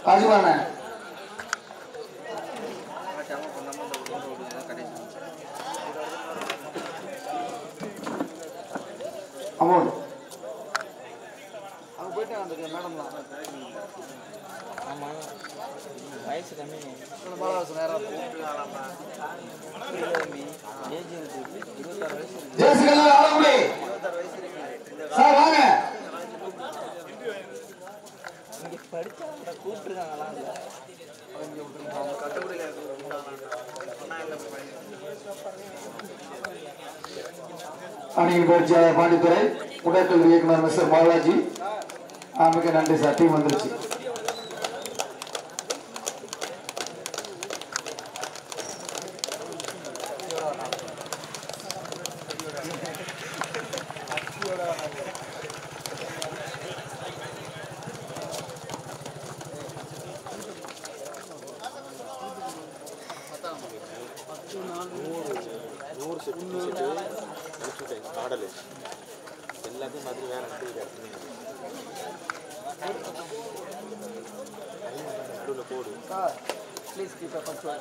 ராஜுவான amount அங்கே போயிட்டு அந்த மேடம்லாம் ஆமாம் வயசு கம்மி பாலாசு நேரம் ஏஜ் இருக்கு இருபத்தாறு வயசு இருக்கு ஜேசுகள் ஆலங்குடி சார் வாங்க இங்கே படித்தா கூப்பிட்டுருக்காங்களாம் இல்லை அணியின் பயிற்சியாளர் பாண்டித்துறை உடற்கல்வி இயக்குனர் மிஸ்டர் பாலாஜி ஆ, மிக நன்றி சார் டீம் வந்துருச்சு நூறு செட் செட்டு அனுப்பிச்சுட்டேன் காடலு எல்லாத்தையும் மாதிரி வேற இடத்துக்கு நடுவில் போடு sir please keep up punctual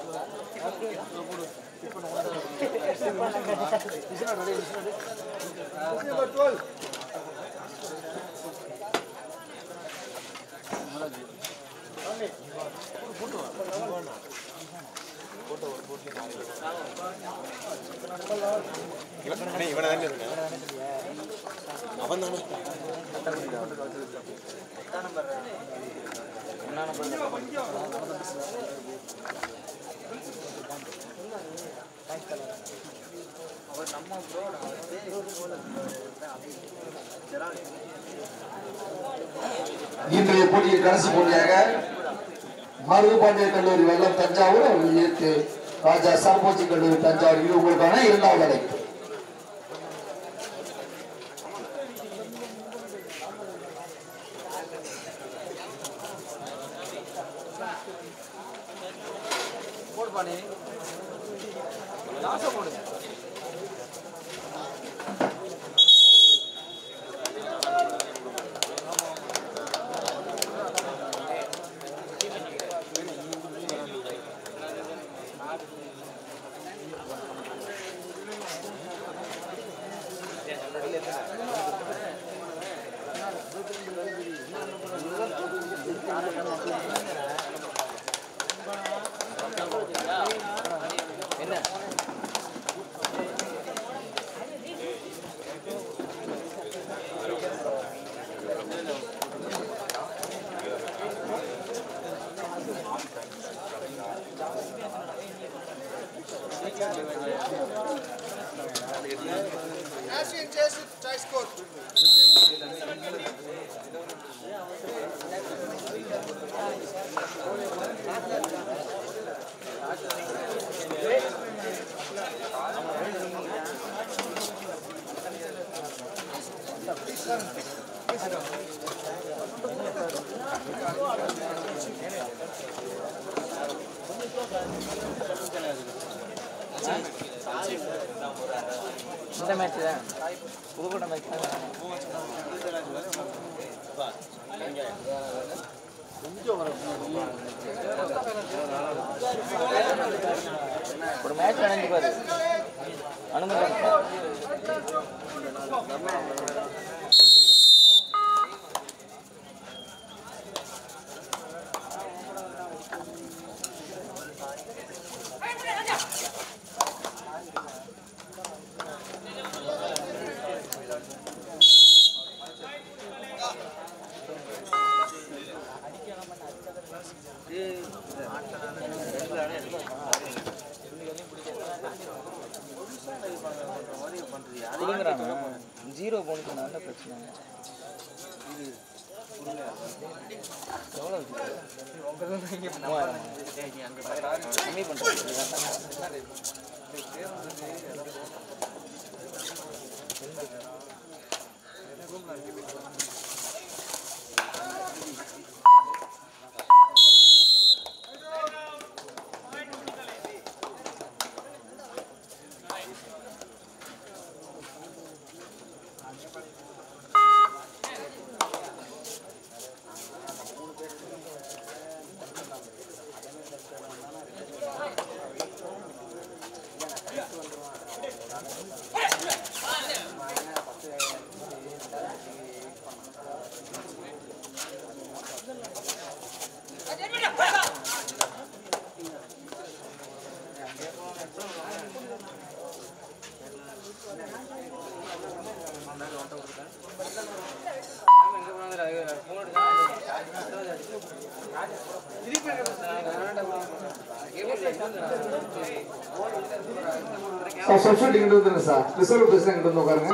இவன் அண்ணே, இவனை தானே இருக்கேன் அவன் தானே என்ன நம்பர் இன்றைய போட்டியில் கடைசி போட்டியாக மருது பாண்டிய கல்லூரி வெள்ளம் தஞ்சாவூர் அவர்கள் இயற்கை ராஜா சாம்போஜி கல்லூரி தஞ்சாவூர் இது உங்களுக்கான இரண்டாவது அழைப்பு போடு பாணி லாஸ்ட்டாக போடு என்ன இந்த மேட்ச் தான் புதுக்கோட்டை மேட்ச் தான் ஒரு மேட்ச் அணைஞ்சு பாரு அனுமதி திரும்புறாங்க ஜீரோ போனுக்கு நல்ல பிரச்சனை எவ்வளோ மூவாயிரம் கம்மி பண்ணுறேன் சார் சப்ஸ்டியூட் இங்கிட்டு வந்துருங்க சார் ரிசர்வ் பேசுகிறேன் இங்கிட்டு வந்து உட்காருங்க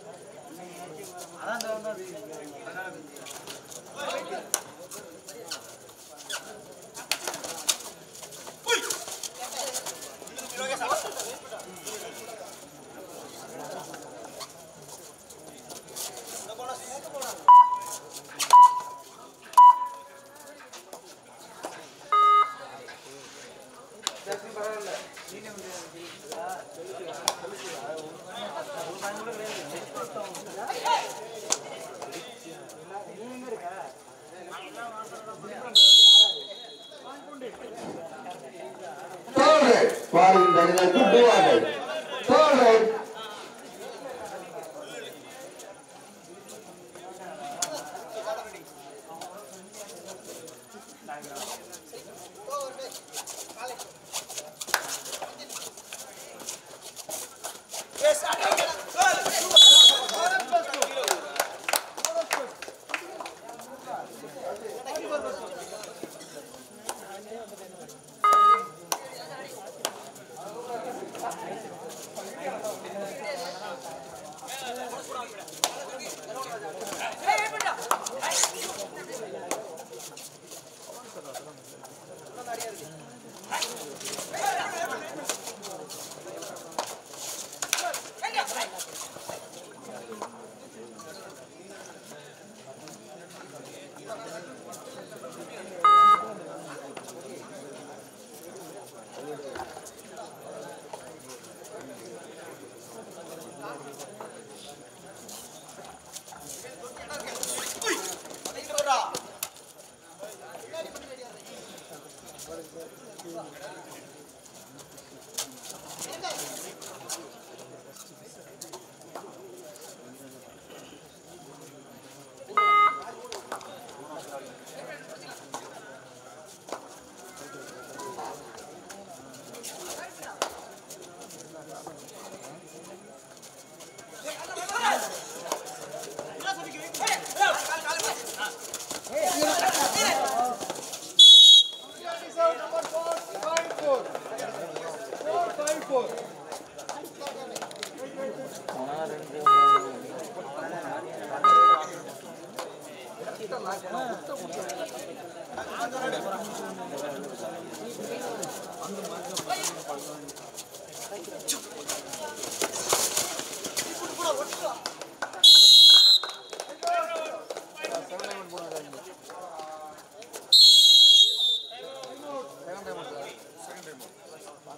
அதான் இந்த வந்து அது லைட்டாக நாக்கணும் முட்டை முட்டை செகண்ட் டைம் போடுங்க செகண்ட் டைம் சார்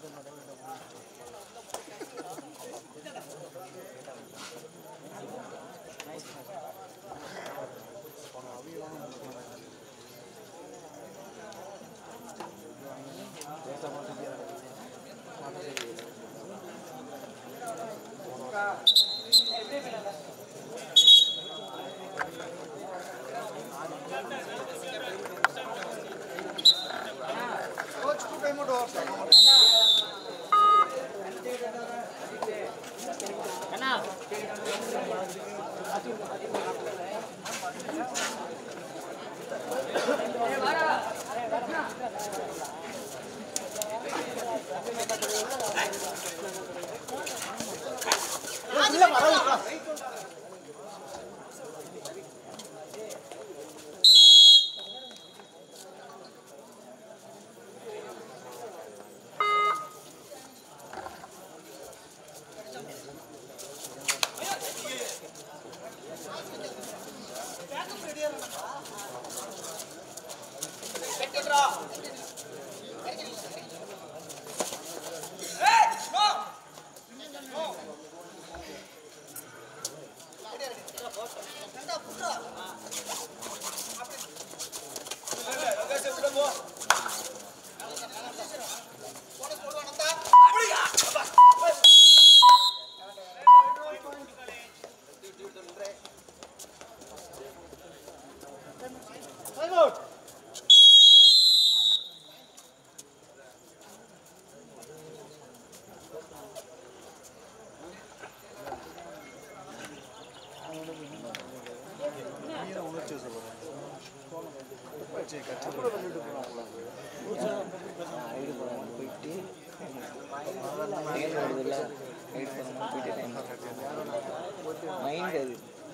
மைண்ட் அது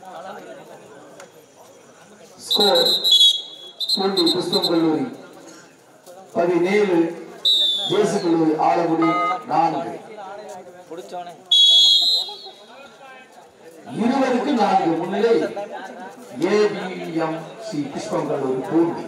ஸ்கோர் பூண்டி புஷ்பம் கல்லூரி பதினேழு தேசிய கல்லூரி ஆலங்குடி நான்கு பிடிச்சோனே இருபதுக்கு நான்கு முன்னிலை ஏபிஎம் சி புஷ்பம் கல்லூரி பூண்டி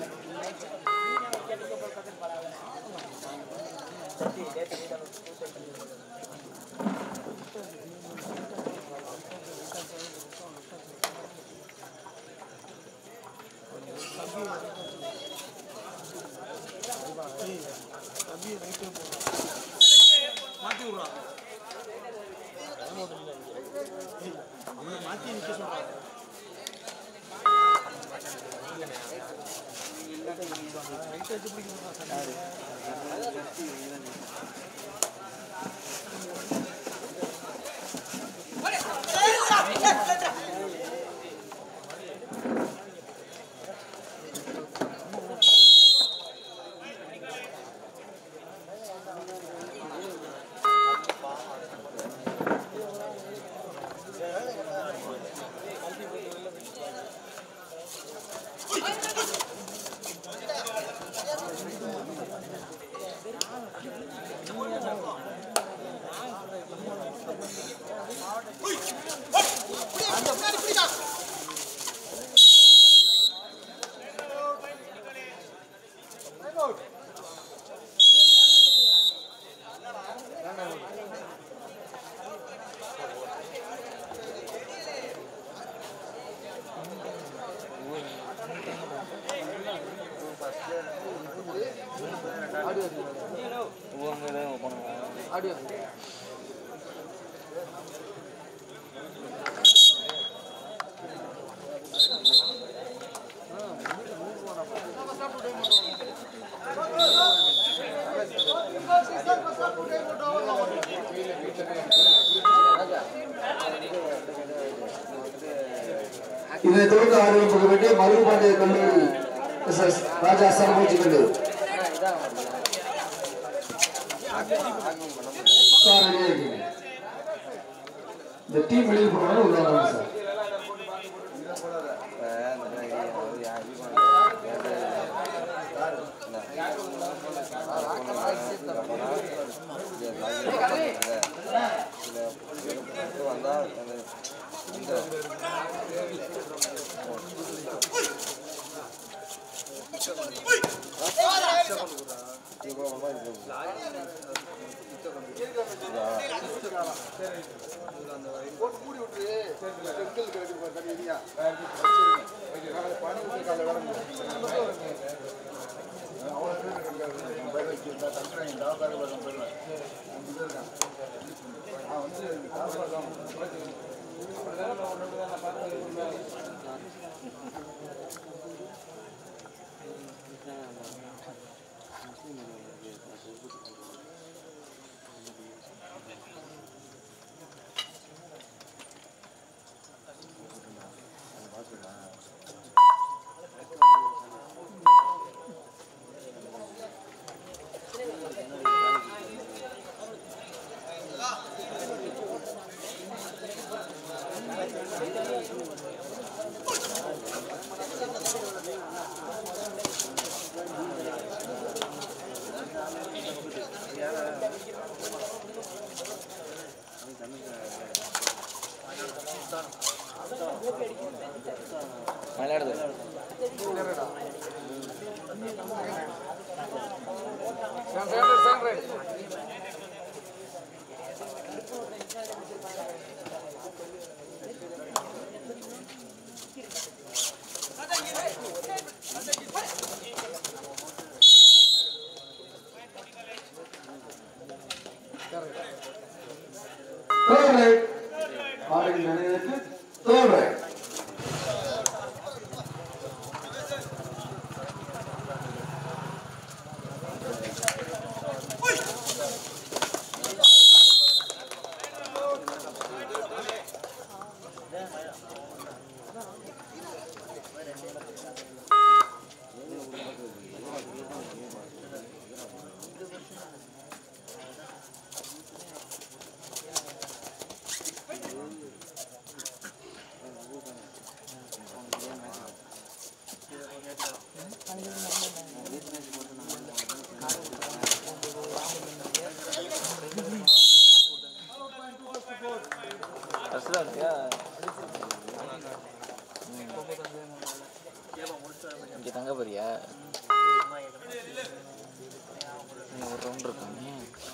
ஒவ்வொரு போனாங்க ஆடியோ இதனை தொடர்ந்து ஆரம்பிக்க வேண்டிய மருதுபாண்டிய கல்லூரி எஸ் எஸ் ராஜா சரபோஜி கல்லூரி சார் ரெடியா இருக்கீங்க இந்த டீம் வெளியில் போனாலும் உள்ள வராங்க சார் இப்போ இந்த மாதிரி யார் போட்டு மூடி விட்டுரு செங்கல் கிடக்குது பாரு, தண்ணி எரியா. பனி ஊத்தி காலைல வேலை விளையாடுது Third right. ஆடின் அணியினருக்கு third right. ஃபஸ்ட்டு இருக்கியா இங்கே தங்க போறியா இன்னும் ஒரு ரவுண்ட் இருக்காங்க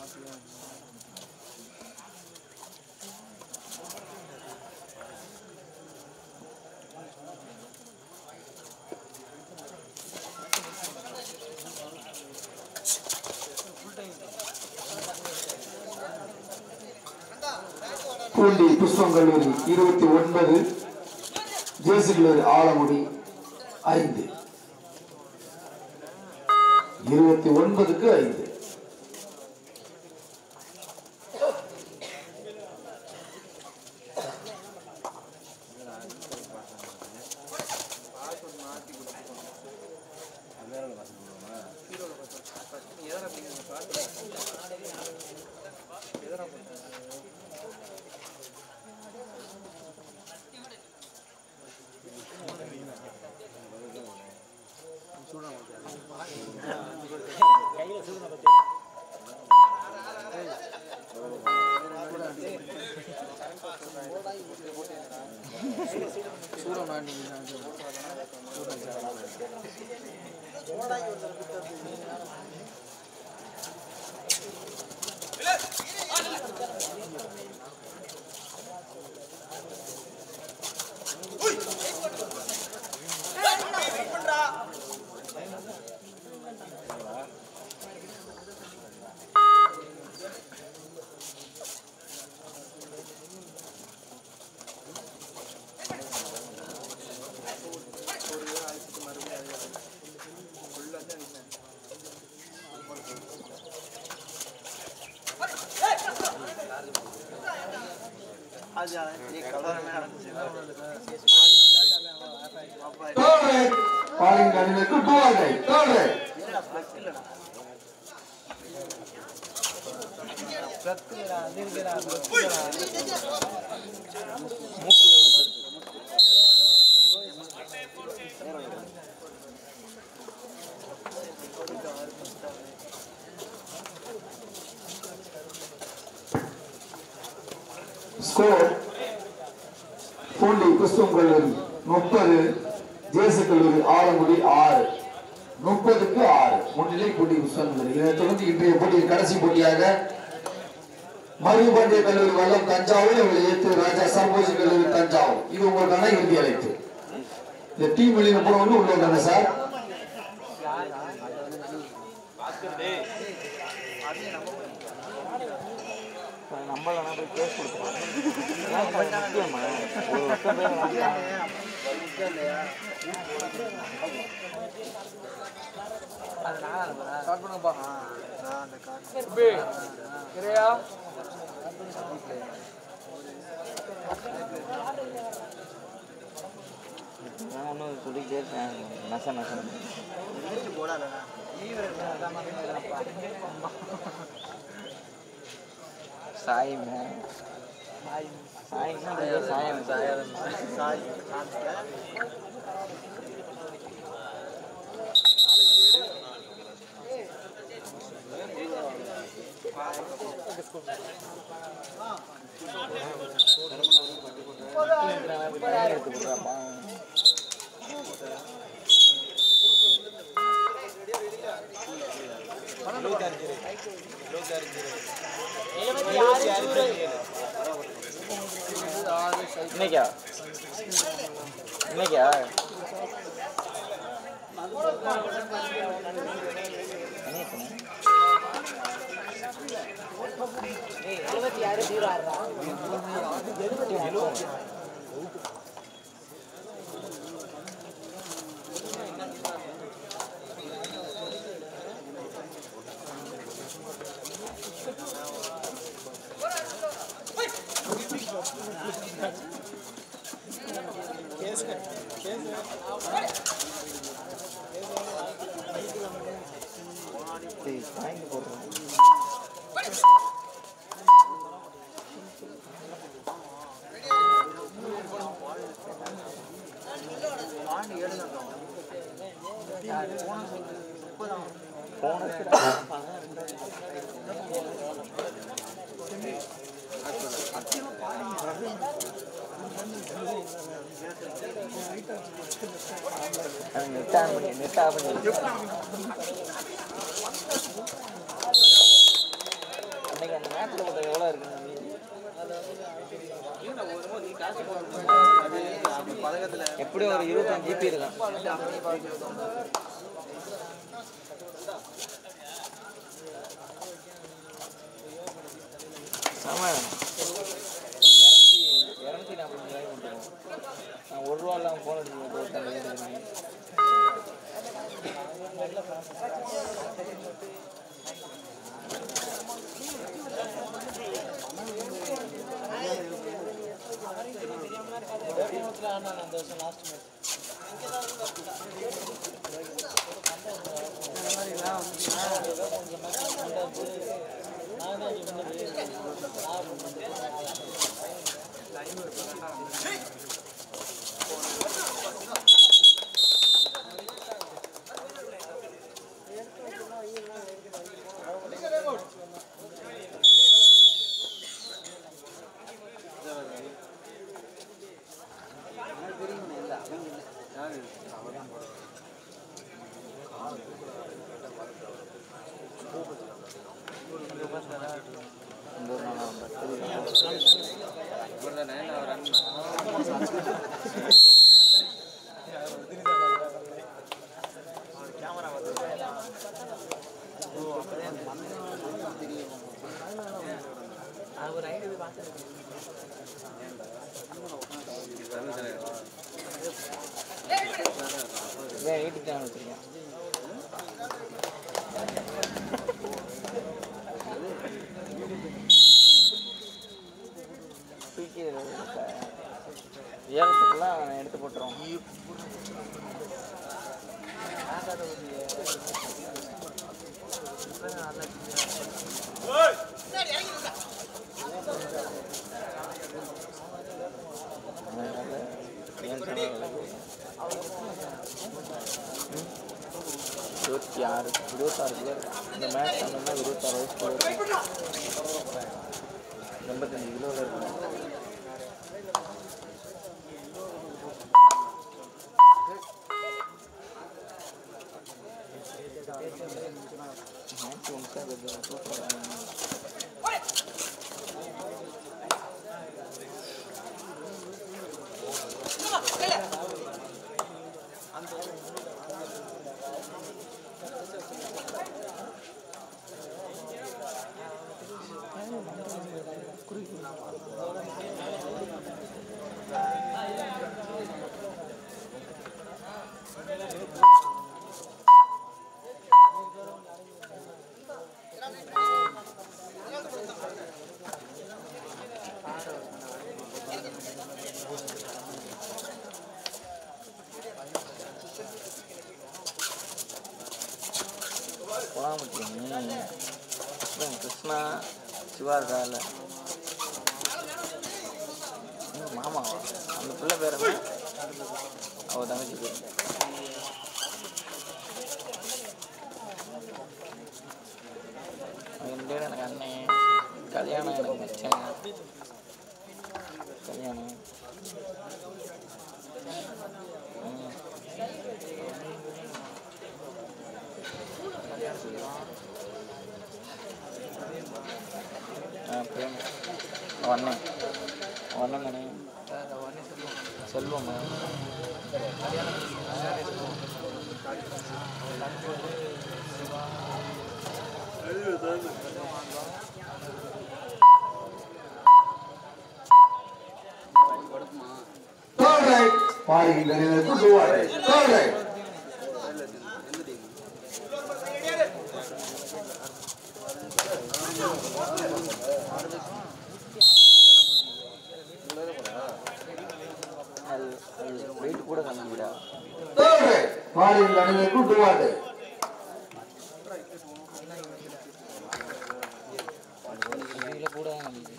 பூண்டி புஷ்பம் கல்லூரி இருபத்தி ஒன்பது ஜேசி கல்லூரி ஆலங்குடி ஐந்து இருபத்தி ஒன்பதுக்கு ஐந்து Third right. ஆடின் அணியினருக்கு two are right third right score Poondi Pushpam கல்லூரி முப்பது ஜேசி கல்லூரி ஆலங்குடி ஆறு முப்பதுக்கு ஆறு முன்னிலை போட்டி சொல்லுங்கள் இதனைத் தொடர்ந்து இன்றைய போட்டியின் கடைசி போட்டியாக மருதுபாண்டிய கல்லூரி வல்லம் தஞ்சாவூர் இவங்களை ஏற்று ராஜா சர்வோஜி கல்லூரி தஞ்சாவூர் இது உங்களுக்கான இறுதி அழைப்பு இந்த டீம் வெளியில போனவங்க உள்ள வந்தாங்க சார் நம்மள போய் கேஸ் கொடுத்துருவோம் முக்கியமா ஒரு வருஷம் பேர் வாங்கிட்டாங்க. ஸ்டார்ட் பண்ணுங்கப்பா தம்பி கிரையா நான் ஒன்றும் சொல்லிக்கிட்டே இருப்பேன் நச நசன் சாயமே சாயம் சாயம் சாயம் எடுத்து கொடுறாப்பா இன்னைக்கா இன்னைக்கா என்ன எத்தனை? சரி, வாங்கி போடுறேன் நெட் ஆன் பண்ணி நெட் ஆஃப் பண்ணி அன்னைக்கு அந்த மேட்ச்ல போட்ட எவ்வளோ இருக்குன்னு எப்படியும் ஒரு இருபத்தஞ்சு ஜிபி இருக்கும் ஆமா இரநூத்தி இரநூத்தி நாற்பது ரூபாய் கொடுத்துருவோம் நான் ஒரு ரூபா இல்லாமல் ஃபோன் அடிச்சு போட்டேன் இந்த ஒரு நாள் நான் பத்து இதான் யூடியூப் சேனல் வச்சிருக்கேன் தூக்கி ஏலத்துக்குலாம் எடுத்து போட்டுருவோம் அதனால ஏன் சேனல் இருபத்தி ஆறு இருபத்தாறுக்குள்ள இந்த மேட்ச் ஆனதுனா இருபத்தாறு வயசுக்குள்ள எண்பத்தஞ்சு கிலோவில் இருக்கும் மேட்ச் ஒன்ஸாக இருக்குது சூப்பராக போகாமட்டிங்க கிருஷ்ணா சிவா இருக்கால மாமா அந்த பிள்ளை பேர் என்ன அவ தங்கச்சி பேர் அவன் பேர் எனக்கு அண்ணன் கல்யாணம் எனக்கு மச்சான் கல்யாணம் ம். ஆ பிரேம் அவன் அண்ணன் அவன் அண்ணன் தானே செல்வம் Third right. பாருகின்ற நிலைக்கு dual right. Third right. அது அது வெயிட் கூட கம்மிடா Third right. பாருகின்ற நிலைக்கு dual right. இதில் கூட கம்மி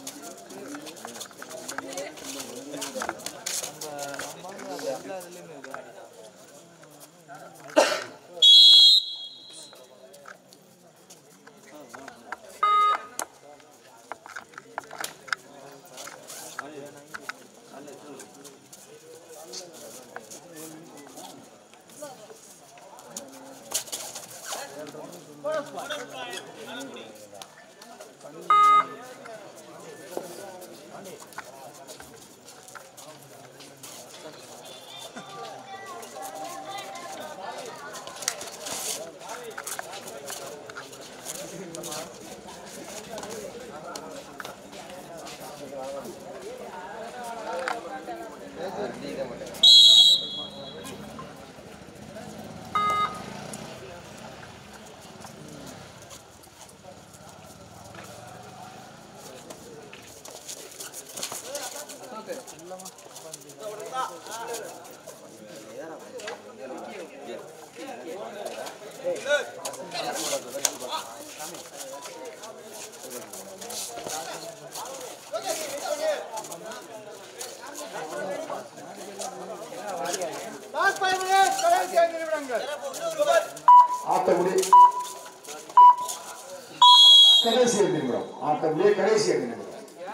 ஆட்ட முடி கடைசி ஐந்து நிமிடம் ஆட்ட முடிய கடைசி ஐந்து நிமிடம்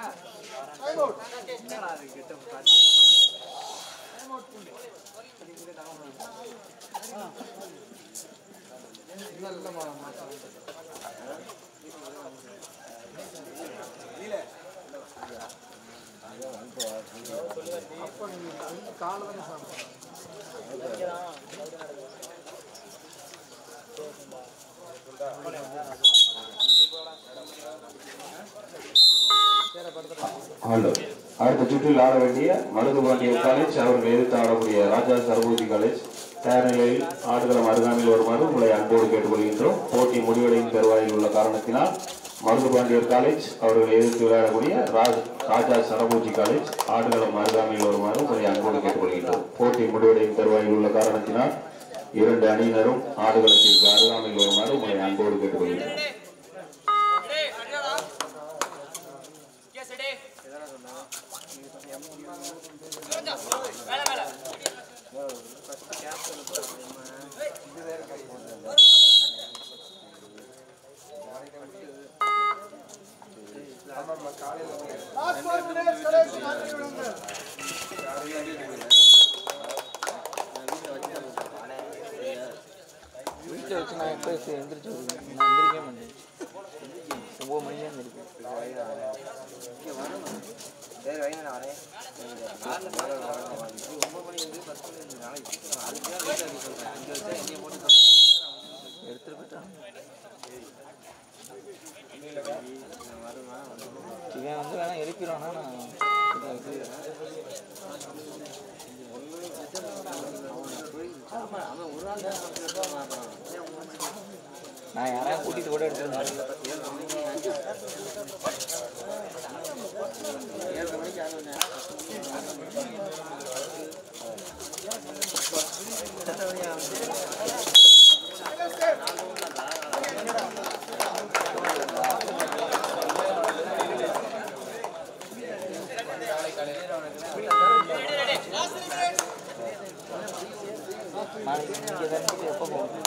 ஆண்டவர் அடுத்த சுற்றில் ஆட வேண்டிய மருதுபாண்டியர் காலேஜ் அவர்கள் எதிர்த்து ஆடக்கூடிய ராஜா சரபூஜி காலேஜ் தயார் நிலையில் ஆடுகளம் அருகாமையில் வருமாறு உங்களை அன்போடு கேட்டுக்கொள்கின்றோம் போட்டி முடிவடையும் தருவாயில் உள்ள காரணத்தினால் மருதுபாண்டியர் காலேஜ் அவர்கள் எதிர்த்து விளையாடக்கூடிய ராஜ் ராஜா சரபூஜி காலேஜ் ஆடுகளம் அருகாமையில் வருமாறு உங்களை அன்போடு கேட்டுக்கொள்கின்றோம் போட்டி முடிவடையும் தருவாயில் உள்ள காரணத்தினால் இரண்டு அணியினரும் ஆடுகளத்திற்கு அருகாமையில் வருமாறு உங்களை அன்போடு கேட்டுக்கொள்கின்றோம் வீட்டில் வீட்டில் வச்சு நான் எப்போ எந்திரிச்சு வருவேன் நான் எந்திரிக்கவே மாட்டேன் ஒம்பது மணி தான் இருக்கு எடுத்துட்டு போயிட்டான் இவன் வந்து வேணா எழுப்பிடுவானா நான் இது நான் யாரையும் கூட்டிட்டு கூட எடுத்துருந்தேன் நாளைக்கு இங்கே தான் எப்போ போகணும்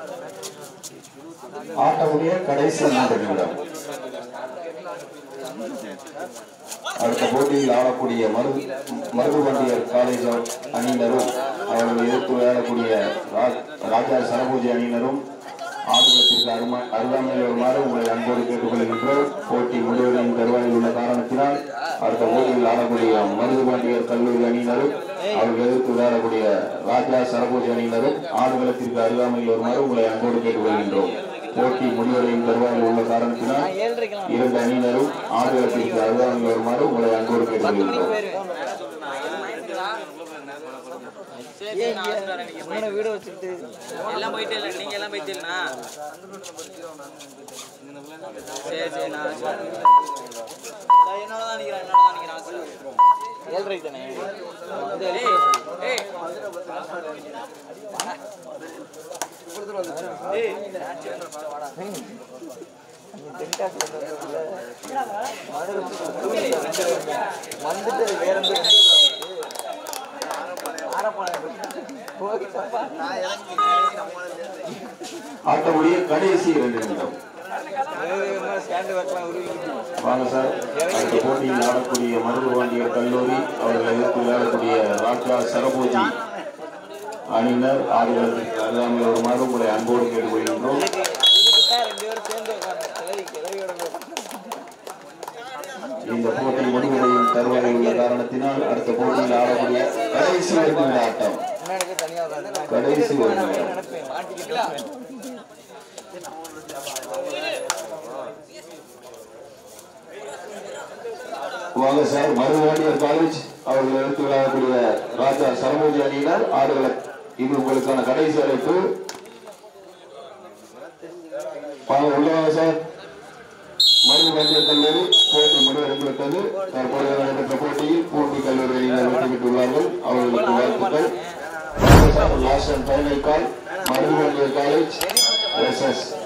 ஆட்டமுடைய கடைசி மூன்று நிமிடம் அடுத்த போட்டியில் ஆடக்கூடிய மரு மருதுவண்டியர் காலேஜ் அணியினரும் அவர்கள் எதிர்த்து விளையாடக்கூடிய ரா- ராஜா சரபூஜி அணியினரும் ஆடுகளத்திற்கு அருமா அருகாமையில் வருமாறு உங்களை அன்போடு கேட்டுக்கொள்கின்றோம் போட்டி முடிவடையும் தருவாயில் உள்ள காரணத்தினால் அடுத்த போட்டியில் ஆடக்கூடிய மருதுபாண்டியர் கல்லூரி அணியினரும் அவர்கள் எதிர்த்து விளையாடக்கூடிய ராஜா சரபூஜி அணியினரும் ஆடுகளத்திற்கு அருகாமையில் வருமாறு உங்களை அன்போடு கேட்டுக்கொள்கின்றோம் போட்டி முடிவடையும் தருவாயில் உள்ள காரணத்தினால் ஏழரைக்கெல்லாம் இரண்டு அணியினரும் ஆடுகளத்திற்கு அருகாமையில் வருமாறு உங்களை அன்போடு கேட்டுக்கொள்கின்றோம் ஏன் இங்க முன்னாடி வீடு வச்சுட்டு எல்லாம் போயிட்டு இல்லை நீங்க எல்லாம் போயிட்டீங்களா சரி சரி நான் நான் என்னோட தான் நிற்கிறேன் என்னோட தான் நிற்கிறேன் ஏழரைக்கு தானே வந்து ஏய் ஏய் வந்துட்டு அது வேற எந்த ஆட்டமுடைய கடைசி இரண்டு நிமிடம் ஸ்டாண்டு வைக்கலாம் உருவி வாங்க சார் அடுத்த போட்டியில் ஆடக்கூடிய மருதுபாண்டியர் கல்லூரி அவர்கள் எதிர்த்து விளையாடக்கூடிய ராஜா சரபூஜி அணியினர் ஆடுகளத்திற்கு அருகாமையில் வருமாறு உங்களை அன்போடு கேட்டுக்கொள்கின்றோம் இதுக்கு தான் ரெண்டு பேரும் சேர்ந்து உட்காந்து கிளவி கிளவியோட இந்த போட்டி முடிவடையும் தருவாயில் உள்ள காரணத்தினால் அடுத்த போட்டியில் ஆடக்கூடிய கடைசி ஒரு நிமிட ஆட்டம் முன்னாடி தனியாக உட்காந்து கடைசி ஒரு நிமிடம் நினைப்பேன் மாட்டிக்கிட்டு வாங்க சார் மருதுவாண்டியர் காலேஜ் அவர்கள் எடுத்து விளையாடக்கூடிய ராஜா சரபூஜி அணியினர் ஆடுகள இது உங்களுக்கான கடைசி அழைப்பு வாங்க உள்ள வாங்க சார் மருதுவாண்டியர் கல்லூரி போட்டி முடிவடைந்து விட்டது தற்போது நடைபெற்ற போட்டியில் பூண்டி கல்லூரி அணியினர் வெற்றி பெற்றுள்ளார்கள் அவர்களுக்கு வாழ்த்துக்கள் வாங்க sir last and final call Maruthupandiyar college yes S